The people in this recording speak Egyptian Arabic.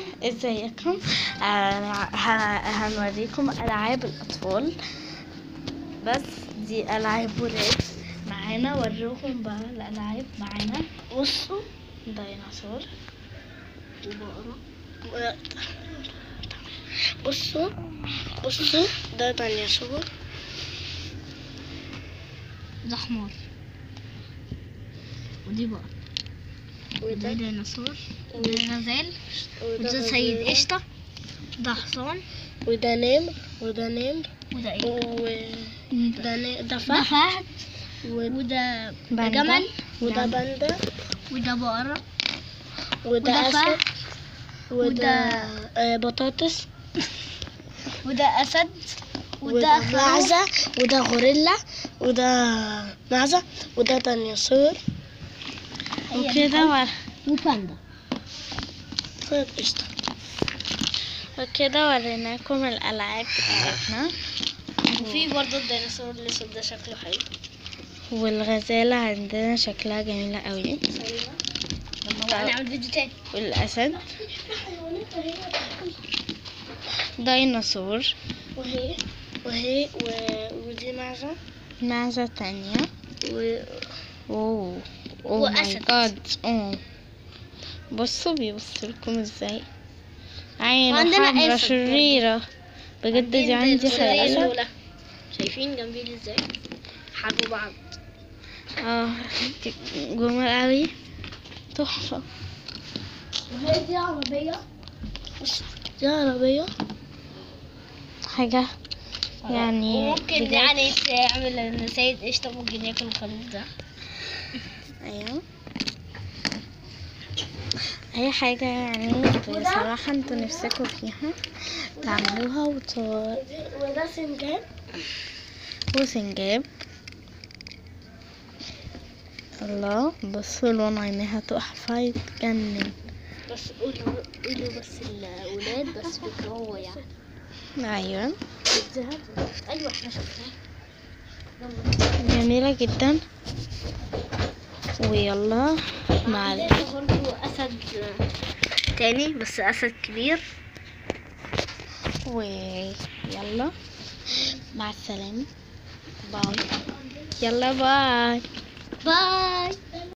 ازيكم آه، ه- هنوريكم العاب الاطفال بس دي العاب ولاد معانا وروهم بقى الالعاب معانا بصوا ديناصور وبقرة بصوا بصوا ده ديناصور ده حمار ودي بقى وده وده ديناصور وده غزال وده وده سيد غزالة. قشطة ده حصان وده نمر وده نمر وده ايه وده ن- ده ده فهد فهد وده وده باندا. جمل وده باندا وده بقرة وده وده أسد فهد وده وده- آه، بطاطس وده أسد وده وده خروف معزة وده غوريلا وده معزة وده ديناصور وكده و... وباندا طيب قشطة وكده وريناكم الألعاب بتاعتنا وفي برضه الديناصور الأسود ده شكله حلو والغزالة عندنا شكلها جميلة قوي لما بقى نعمل فيديو تاني والأسد ديناصور وهي وهي و... ودي معزة معزة تانية و... اوه اوه ماي وأسد. جاد اوه بصوا بيبصوا لكم ازاي عين وعندنا حمرا أسد شريرة بجد دي عندي خيال أسد. شايفين جنبي ازاي حاربوا بعض اه جمال قوي تحفة وهي دي عربية بص دي عربية حاجة يعني وممكن بجد. يعني تعمل ان سيد قشطة ممكن ياكل الخروف ده ايوه اي حاجة يعني بصراحة انتوا نفسكوا فيها تعملوها وت... وده سنجاب وسنجاب الله بصوا لون عينيها تحفة يتجنن بس قولوا قولوا بس الأولاد بس بيكرهوا يعني ايوه الذهب أيوة احنا شفناه جميلة جدا ويلا مع ال- عندنا برضه أسد تاني بس أسد كبير ويلا مع السلامة باي يلا باي باي